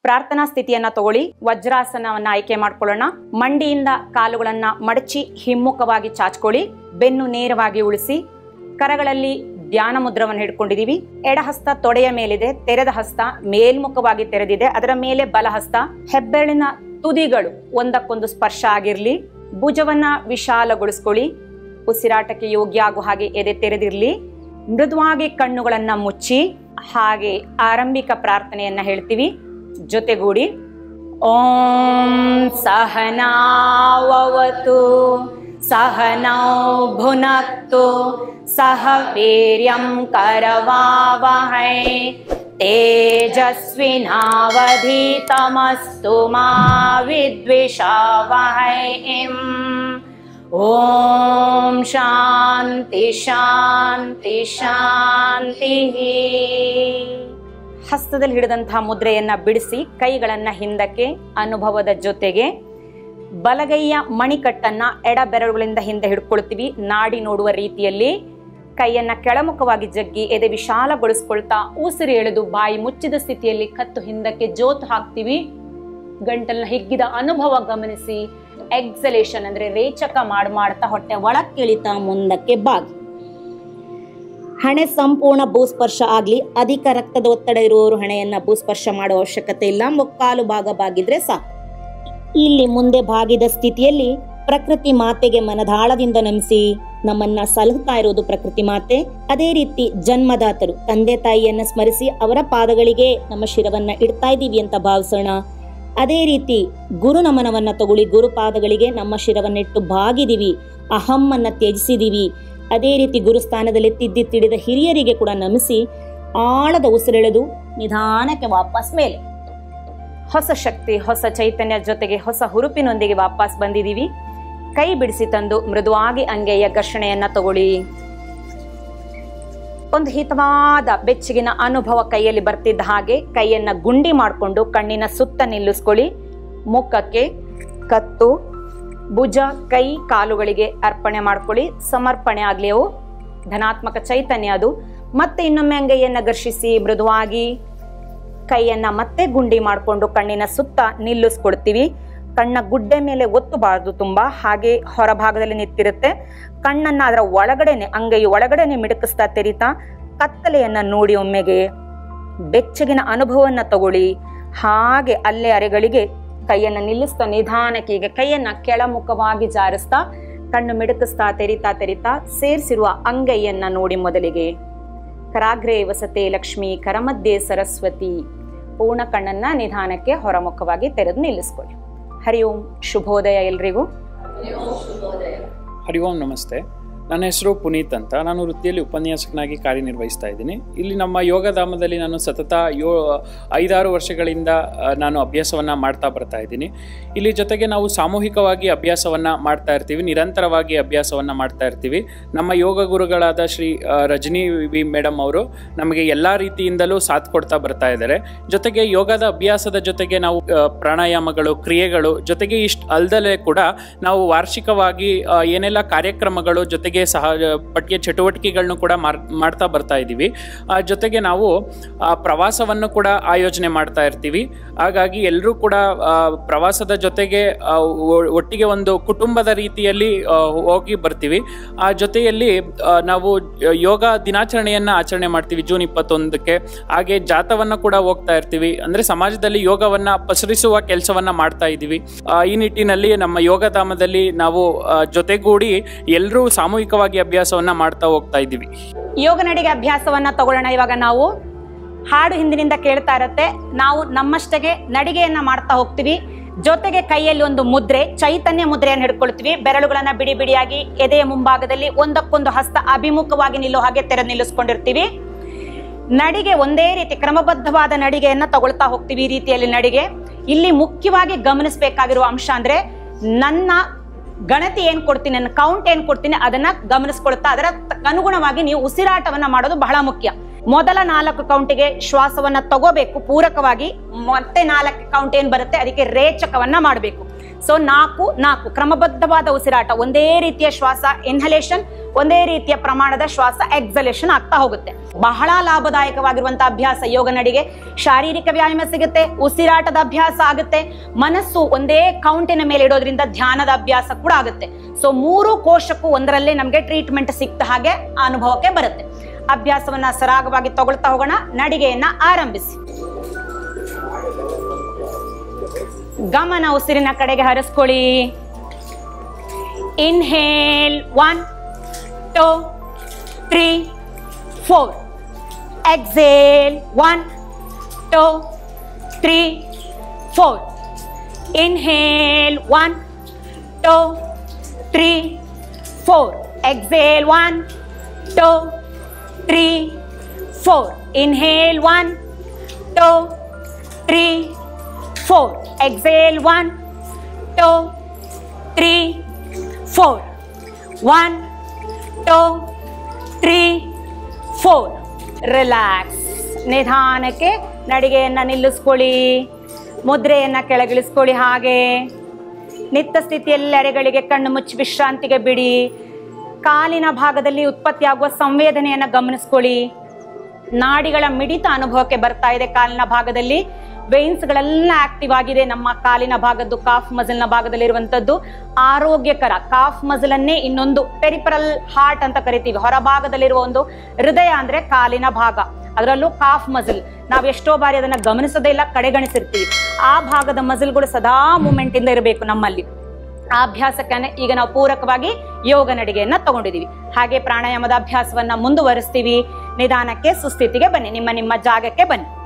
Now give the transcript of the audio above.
ಪ್ರಾರ್ಥನಾ ಸ್ಥಿತಿಯನ್ನ ತಗೊಳ್ಳಿ ವಜ್ರಾಸನವನ್ನ ಆಯ್ಕೆ ಮಾಡ್ಕೊಳ್ಳೋಣ ಮಂಡಿಯಿಂದ ಕಾಲುಗಳನ್ನ ಮಡಚಿ ಹಿಮ್ಮುಖವಾಗಿ ಚಾಚ್ಕೊಳ್ಳಿ ಬೆನ್ನು ನೇರವಾಗಿ ಉಳಿಸಿ ಕರಗಳಲ್ಲಿ ಧ್ಯಾನ ಮುದ್ರವನ್ನು ಹಿಡ್ಕೊಂಡಿದೀವಿ ಎಡಹಸ್ತ ತೊಡೆಯ ಮೇಲಿದೆ ತೆರೆದ ಹಸ್ತ ಮೇಲ್ಮುಖವಾಗಿ ತೆರೆದಿದೆ ಅದರ ಮೇಲೆ ಬಲಹಸ್ತ ಹೆಬ್ಬೆರಳಿನ ತುದಿಗಳು ಒಂದಕ್ಕೊಂದು ಸ್ಪರ್ಶ ಆಗಿರ್ಲಿ ಭುಜವನ್ನ ವಿಶಾಲಗೊಳಿಸ್ಕೊಳ್ಳಿ ಉಸಿರಾಟಕ್ಕೆ ಯೋಗ್ಯ ಆಗೋ ಹಾಗೆ ಎದೆ ತೆರೆದಿರ್ಲಿ ಮೃದುವಾಗಿ ಕಣ್ಣುಗಳನ್ನ ಮುಚ್ಚಿ ಹಾಗೆ ಆರಂಭಿಕ ಪ್ರಾರ್ಥನೆಯನ್ನ ಹೇಳ್ತೀವಿ ಜೊತೆಗೂಡಿ ಓಂ ಸಹನಾವತು ಸಹನೌ ಭುನಕ್ತು ಸಹ ವೀರ್ಯಂ ಕರವಾವಹೈ ತೇಜಸ್ವಿನಾವಧೀತಮಸ್ತು ಮಾ ವಿದ್ವಿಷಾವಹೈ ಓಂ ಶಾಂತಿ ಶಾಂತಿ ಶಾಂತಿ ಹಸ್ತದಲ್ಲಿ ಹಿಡಿದಂತಹ ಮುದ್ರೆಯನ್ನ ಬಿಡಿಸಿ ಕೈಗಳನ್ನ ಹಿಂದಕ್ಕೆ ಅನುಭವದ ಜೊತೆಗೆ ಬಲಗೈಯ ಮಣಿಕಟ್ಟನ್ನ ಎಡ ಬೆರಳುಗಳಿಂದ ಹಿಂದೆ ಹಿಡ್ಕೊಳ್ತೀವಿ ನಾಡಿ ನೋಡುವ ರೀತಿಯಲ್ಲಿ ಕೈಯನ್ನ ಕೆಳಮುಖವಾಗಿ ಜಗ್ಗಿ ಎದೆ ವಿಶಾಲಗೊಳಿಸ್ಕೊಳ್ತಾ ಉಸಿರು ಎಳೆದು ಬಾಯಿ ಮುಚ್ಚಿದ ಸ್ಥಿತಿಯಲ್ಲಿ ಕತ್ತು ಹಿಂದಕ್ಕೆ ಜೋತು ಹಾಕ್ತೀವಿ ಗಂಟಲ್ನ ಹಿಗ್ಗಿದ ಅನುಭವ ಗಮನಿಸಿ ಎಕ್ಸಲೇಷನ್ ಅಂದ್ರೆ ರೇಚಕ ಮಾಡ್ ಮಾಡ್ತಾ ಹೊಟ್ಟೆ ಒಳಕ್ಕಿಳಿತಾ ಮುಂದಕ್ಕೆ ಬಾಗಿ ಹಣೆ ಸಂಪೂರ್ಣ ಭೂಸ್ಪರ್ಶ ಆಗ್ಲಿ ಅಧಿಕ ರಕ್ತದ ಒತ್ತಡ ಇರುವವರು ಹಣೆಯನ್ನ ಭೂಸ್ಪರ್ಶ ಮಾಡುವ ಅವಶ್ಯಕತೆ ಇಲ್ಲ ಮುಕ್ಕಾಲು ಭಾಗ ಬಾಗಿದ್ರೆ ಸಾಕು ಇಲ್ಲಿ ಮುಂದೆ ಬಾಗಿದ ಸ್ಥಿತಿಯಲ್ಲಿ ಪ್ರಕೃತಿ ಮಾತೆಗೆ ಮನದಾಳದಿಂದ ನಮಿಸಿ ನಮ್ಮನ್ನ ಸಲಹುತ್ತಾ ಇರೋದು ಪ್ರಕೃತಿ ಮಾತೆ ಅದೇ ರೀತಿ ಜನ್ಮದಾತರು ತಂದೆ ತಾಯಿಯನ್ನ ಸ್ಮರಿಸಿ ಅವರ ಪಾದಗಳಿಗೆ ನಮ್ಮ ಶಿರವನ್ನ ಇಡ್ತಾ ಇದ್ದೀವಿ ಅಂತ ಭಾವಿಸೋಣ ಅದೇ ರೀತಿ ಗುರು ನಮನವನ್ನ ತಗೊಳ್ಳಿ ಗುರು ಪಾದಗಳಿಗೆ ನಮ್ಮ ಶಿರವನ್ನಿಟ್ಟು ಬಾಗಿದೀವಿ ಅಹಮ್ಮನ್ನ ತ್ಯಜಿಸಿದೀವಿ ಅದೇ ರೀತಿ ಗುರುಸ್ಥಾನದಲ್ಲಿ ತಿದ್ದಿ ತಿಳಿದ ಹಿರಿಯರಿಗೆ ಕೂಡ ನಮಿಸಿ ಆಳದ ಉಸಿರೆಳೆದು ನಿಧಾನಕ್ಕೆ ವಾಪಸ್ ಮೇಲೆ ಹೊಸ ಶಕ್ತಿ ಹೊಸ ಚೈತನ್ಯ ಜೊತೆಗೆ ಹೊಸ ಹುರುಪಿನೊಂದಿಗೆ ವಾಪಸ್ ಬಂದಿದ್ದೀವಿ ಕೈ ಬಿಡಿಸಿ ತಂದು ಮೃದುವಾಗಿ ಅಂಗೆಯ ಘರ್ಷಣೆಯನ್ನ ತಗೊಳ್ಳಿ ಒಂದು ಹಿತವಾದ ಬೆಚ್ಚಗಿನ ಅನುಭವ ಕೈಯಲ್ಲಿ ಬರ್ತಿದ್ದ ಹಾಗೆ ಕೈಯನ್ನ ಗುಂಡಿ ಮಾಡಿಕೊಂಡು ಕಣ್ಣಿನ ಸುತ್ತ ನಿಲ್ಲಿಸ್ಕೊಳ್ಳಿ ಮುಖಕ್ಕೆ ಕತ್ತು ಭುಜ ಕೈ ಕಾಲುಗಳಿಗೆ ಅರ್ಪಣೆ ಮಾಡ್ಕೊಳ್ಳಿ ಸಮರ್ಪಣೆ ಆಗ್ಲಿ ಅವು ಧನಾತ್ಮಕ ಚೈತನ್ಯ ಅದು ಮತ್ತೆ ಇನ್ನೊಮ್ಮೆ ಅಂಗೈಯನ್ನ ಘರ್ಷಿಸಿ ಮೃದುವಾಗಿ ಕೈಯನ್ನ ಮತ್ತೆ ಗುಂಡಿ ಮಾಡಿಕೊಂಡು ಕಣ್ಣಿನ ಸುತ್ತ ನಿಲ್ಲಿಸ್ಕೊಡ್ತೀವಿ ಕಣ್ಣ ಗುಡ್ಡೆ ಮೇಲೆ ಒತ್ತಬಾರದು ತುಂಬಾ ಹಾಗೆ ಹೊರಭಾಗದಲ್ಲಿ ನಿಂತಿರುತ್ತೆ ಕಣ್ಣನ್ನ ಅದರ ಒಳಗಡೆನೆ ಅಂಗೈ ಒಳಗಡೆನೆ ಮಿಡುಕಿಸ್ತಾ ತೆರಿತಾ ಕತ್ತಲೆಯನ್ನ ನೋಡಿ ಒಮ್ಮೆಗೆ ಬೆಚ್ಚಗಿನ ಅನುಭವವನ್ನ ತಗೊಳ್ಳಿ ಹಾಗೆ ಅಲ್ಲೇ ಅರೆಗಳಿಗೆ ಕೈಯನ್ನ ನಿಲ್ಲಿಸ್ತಾ ನಿಧಾನಕ್ಕೆ ಈಗ ಕೈಯನ್ನ ಕೆಳಮುಖವಾಗಿ ಜಾರಿಸ್ತಾ ಕಣ್ಣು ಮಿಡುಕಿಸ್ತಾ ತೆರಿತಾ ತೆರಿತಾ ಸೇರಿಸಿರುವ ಅಂಗೈಯನ್ನ ನೋಡಿ ಮೊದಲಿಗೆ ಕರಾಗ್ರೆ ವಸತೆ ಲಕ್ಷ್ಮಿ ಕರಮಧ್ಯೆ ಸರಸ್ವತಿ ಪೂರ್ಣ ಕಣ್ಣನ್ನ ನಿಧಾನಕ್ಕೆ ಹೊರಮುಖವಾಗಿ ತೆರೆದು ನಿಲ್ಲಿಸ್ಕೊಳ್ಳಿ ಹರಿ ಓಂ ಶುಭೋದಯ ಎಲ್ರಿಗೂ ಹರಿ ಓಂ ನಮಸ್ತೆ ನನ್ನ ಹೆಸರು ಪುನೀತ್ ಅಂತ ನಾನು ವೃತ್ತಿಯಲ್ಲಿ ಉಪನ್ಯಾಸಕನಾಗಿ ಕಾರ್ಯನಿರ್ವಹಿಸ್ತಾ ಇದ್ದೀನಿ ಇಲ್ಲಿ ನಮ್ಮ ಯೋಗಧಾಮದಲ್ಲಿ ನಾನು ಸತತ ಯೋ ಐದಾರು ವರ್ಷಗಳಿಂದ ಆ, ನಾನು ಅಭ್ಯಾಸವನ್ನು ಮಾಡ್ತಾ ಬರ್ತಾ ಇದ್ದೀನಿ ಇಲ್ಲಿ ಜೊತೆಗೆ ನಾವು ಸಾಮೂಹಿಕವಾಗಿ ಅಭ್ಯಾಸವನ್ನು ಮಾಡ್ತಾ ಇರ್ತೀವಿ ನಿರಂತರವಾಗಿ ಅಭ್ಯಾಸವನ್ನು ಮಾಡ್ತಾ ಇರ್ತೀವಿ ನಮ್ಮ ಯೋಗ ಗುರುಗಳಾದ ಶ್ರೀ ಆ, ರಜನಿ ವಿ ಮೇಡಮ್ ಅವರು ನಮಗೆ ಎಲ್ಲ ರೀತಿಯಿಂದಲೂ ಸಾಥ್ ಕೊಡ್ತಾ ಬರ್ತಾ ಇದ್ದಾರೆ ಜೊತೆಗೆ ಯೋಗದ ಅಭ್ಯಾಸದ ಜೊತೆಗೆ ನಾವು ಆ, ಪ್ರಾಣಾಯಾಮಗಳು ಕ್ರಿಯೆಗಳು ಜೊತೆಗೆ ಇಷ್ಟು ಅಲ್ದಲೇ ಕೂಡ ನಾವು ವಾರ್ಷಿಕವಾಗಿ ಆ, ಏನೆಲ್ಲ ಕಾರ್ಯಕ್ರಮಗಳು ಜೊತೆಗೆ ಸಹ ಪಠ್ಯ ಚಟುವಟಿಕೆಗಳನ್ನು ಕೂಡ ಮಾರ್ ಮಾಡ್ತಾ ಬರ್ತಾ ಇದ್ದೀವಿ ಆ, ಜೊತೆಗೆ ನಾವು ಆ, ಪ್ರವಾಸವನ್ನು ಕೂಡ ಆಯೋಜನೆ ಮಾಡ್ತಾ ಇರ್ತೀವಿ ಹಾಗಾಗಿ ಎಲ್ಲರೂ ಕೂಡ ಆ, ಪ್ರವಾಸದ ಜೊತೆಗೆ ಆ, ಒ- ಒಟ್ಟಿಗೆ ಒಂದು ಕುಟುಂಬದ ರೀತಿಯಲ್ಲಿ ಆ, ಹೋಗಿ ಬರ್ತೀವಿ ಆ ಜೊತೆಯಲ್ಲಿ ಆ, ನಾವು ಯೋಗ ದಿನಾಚರಣೆಯನ್ನು ಆಚರಣೆ ಮಾಡ್ತೀವಿ ಜೂನ್ ಇಪ್ಪತ್ತೊಂದಕ್ಕೆ ಹಾಗೆ ಜಾಥವನ್ನು ಕೂಡ ಹೋಗ್ತಾ ಇರ್ತೀವಿ ಅಂದರೆ ಸಮಾಜದಲ್ಲಿ ಯೋಗವನ್ನು ಪಸರಿಸುವ ಕೆಲಸವನ್ನು ಮಾಡ್ತಾ ಇದ್ದೀವಿ ಆ, ಈ ನಿಟ್ಟಿನಲ್ಲಿ ನಮ್ಮ ಯೋಗಧಾಮದಲ್ಲಿ ನಾವು ಆ, ಜೊತೆಗೂಡಿ ಎಲ್ಲರೂ ಸಾಮೂಹಿಕವಾಗಿ ಅಭ್ಯಾಸವನ್ನು ಮಾಡ್ತಾ ಹೋಗ್ತಾ ಇದ್ದೀವಿ ಯೋಗ ನಡಿಗೆ ಅಭ್ಯಾಸವನ್ನ ತಗೊಳ್ಳೋಣ ಇವಾಗ ನಾವು ಹಾಡು ಹಿಂದಿನಿಂದ ಕೇಳ್ತಾ ಇರತ್ತೆ ನಾವು ನಮ್ಮಷ್ಟಗೆ ನಡಿಗೆಯನ್ನ ಮಾಡ್ತಾ ಹೋಗ್ತೀವಿ ಜೊತೆಗೆ ಕೈಯಲ್ಲಿ ಒಂದು ಮುದ್ರೆ ಚೈತನ್ಯ ಮುದ್ರೆಯನ್ನು ಹಿಡ್ಕೊಳ್ತೀವಿ ಬೆರಳುಗಳನ್ನ ಬಿಡಿ ಬಿಡಿಯಾಗಿ ಎದೆಯ ಮುಂಭಾಗದಲ್ಲಿ ಒಂದಕ್ಕೊಂದು ಹಸ್ತ ಅಭಿಮುಖವಾಗಿ ನಿಲ್ಲೋ ಹಾಗೆ ತೆರೆ ನಿಲ್ಲಿಸ್ಕೊಂಡಿರ್ತೀವಿ ನಡಿಗೆ ಒಂದೇ ರೀತಿ ಕ್ರಮಬದ್ಧವಾದ ನಡಿಗೆಯನ್ನ ತಗೊಳ್ತಾ ಹೋಗ್ತೀವಿ ಈ ರೀತಿಯಲ್ಲಿ ನಡಿಗೆ ಇಲ್ಲಿ ಮುಖ್ಯವಾಗಿ ಗಮನಿಸಬೇಕಾಗಿರುವ ಅಂಶ ಅಂದ್ರೆ ನನ್ನ ಗಣತಿ ಏನ್ ಕೊಡ್ತೀನಿ ನನ್ನ ಕೌಂಟ್ ಏನ್ ಕೊಡ್ತೀನಿ ಅದನ್ನ ಗಮನಿಸ್ಕೊಳ್ತಾ ಅದರ ತ- ಅನುಗುಣವಾಗಿ ನೀವು ಉಸಿರಾಟವನ್ನ ಮಾಡೋದು ಬಹಳ ಮುಖ್ಯ ಮೊದಲ ನಾಲ್ಕು ಕೌಂಟಿಗೆ ಶ್ವಾಸವನ್ನ ತಗೋಬೇಕು ಪೂರಕವಾಗಿ ಮತ್ತೆ ನಾಲ್ಕು ಕೌಂಟ್ ಏನ್ ಬರುತ್ತೆ ಅದಕ್ಕೆ ರೇಚಕವನ್ನ ಮಾಡಬೇಕು ಸೊ ನಾಲ್ಕು ನಾಲ್ಕು ಕ್ರಮಬದ್ಧವಾದ ಉಸಿರಾಟ ಒಂದೇ ರೀತಿಯ ಶ್ವಾಸ ಇನ್ಹಲೇಷನ್ ಒಂದೇ ರೀತಿಯ ಪ್ರಮಾಣದ ಶ್ವಾಸ ಎಕ್ಸಲೇಷನ್ ಆಗ್ತಾ ಹೋಗುತ್ತೆ ಬಹಳ ಲಾಭದಾಯಕವಾಗಿರುವಂತಹ ಅಭ್ಯಾಸ ಯೋಗ ನಡಿಗೆ ಶಾರೀರಿಕ ವ್ಯಾಯಾಮ ಸಿಗುತ್ತೆ ಉಸಿರಾಟದ ಅಭ್ಯಾಸ ಆಗುತ್ತೆ ಮನಸ್ಸು ಒಂದೇ ಕೌಂಟಿನ ಮೇಲೆ ಇಡೋದ್ರಿಂದ ಧ್ಯಾನದ ಅಭ್ಯಾಸ ಕೂಡ ಆಗುತ್ತೆ ಸೊ ಮೂರು ಕೋಶಕ್ಕೂ ಒಂದರಲ್ಲೇ ನಮಗೆ ಟ್ರೀಟ್ಮೆಂಟ್ ಸಿಕ್ತ ಹಾಗೆ ಆ ಅನುಭವಕ್ಕೆ ಬರುತ್ತೆ ಅಭ್ಯಾಸವನ್ನ ಸರಾಗವಾಗಿ ತಗೊಳ್ತಾ ಹೋಗೋಣ ನಡಿಗೆಯನ್ನ ಆರಂಭಿಸಿ ಗಮನ ಉಸಿರಿನ ಕಡೆಗೆ ಹರಿಸ್ಕೊಳ್ಳಿ inhale one two three four exhale one two three four inhale one two three four exhale one two three four inhale one two three four exhale one two three four one two three four relax ನಿಧಾನಕ್ಕೆ ನಡಿಗೆಯನ್ನು ನಿಲ್ಲಿಸ್ಕೊಳ್ಳಿ ಮುದ್ರೆಯನ್ನು ಕೆಳಗಿಳಿಸ್ಕೊಳ್ಳಿ ಹಾಗೆ ನಿತ್ಯ ಸ್ಥಿತಿಯಲ್ಲಿ ಅರೆಗಳಿಗೆ ಕಣ್ಣು ಮುಚ್ಚಿ ವಿಶ್ರಾಂತಿಗೆ ಬಿಡಿ ಕಾಲಿನ ಭಾಗದಲ್ಲಿ ಉತ್ಪತ್ತಿಯಾಗುವ ಸಂವೇದನೆಯನ್ನು ಗಮನಿಸ್ಕೊಳ್ಳಿ ನಾಡಿಗಳ ಮಿಡಿತ ಅನುಭವಕ್ಕೆ ಬರ್ತಾ ಇದೆ ಕಾಲಿನ ಭಾಗದಲ್ಲಿ ವೇನ್ಸ್ ಗಳೆಲ್ಲ ಆಕ್ಟಿವ್ ಆಗಿದೆ ನಮ್ಮ ಕಾಲಿನ ಭಾಗದ್ದು ಕಾಫ್ ಮಸಲ್ನ ಭಾಗದಲ್ಲಿರುವಂತದ್ದು ಆರೋಗ್ಯಕರ ಕಾಫ್ ಮಸಲ್ ಅನ್ನೇ ಇನ್ನೊಂದು ಪೆರಿಪರಲ್ ಹಾರ್ಟ್ ಅಂತ ಕರಿತೀವಿ ಹೊರಭಾಗದಲ್ಲಿರುವ ಒಂದು ಹೃದಯ ಅಂದ್ರೆ ಕಾಲಿನ ಭಾಗ ಅದರಲ್ಲೂ ಕಾಫ್ ಮಸಲ್ ನಾವು ಎಷ್ಟೋ ಬಾರಿ ಅದನ್ನ ಗಮನಿಸೋದೇ ಇಲ್ಲ ಕಡೆಗಣಿಸಿರ್ತೀವಿ ಆ ಭಾಗದ ಮಸಲ್ಗಳು ಸದಾ ಮೂಮೆಂಟ್ ಇಂದ ಇರಬೇಕು ನಮ್ಮಲ್ಲಿ ಆ ಅಭ್ಯಾಸಕ್ಕೆ ಈಗ ನಾವು ಪೂರಕವಾಗಿ ಯೋಗ ನಡಿಗೆಯನ್ನ ತಗೊಂಡಿದೀವಿ ಹಾಗೆ ಪ್ರಾಣಾಯಾಮದ ಅಭ್ಯಾಸವನ್ನ ಮುಂದುವರಿಸ್ತೀವಿ ನಿಧಾನಕ್ಕೆ ಸುಸ್ಥಿತಿಗೆ ಬನ್ನಿ ನಿಮ್ಮ ನಿಮ್ಮ ಜಾಗಕ್ಕೆ ಬನ್ನಿ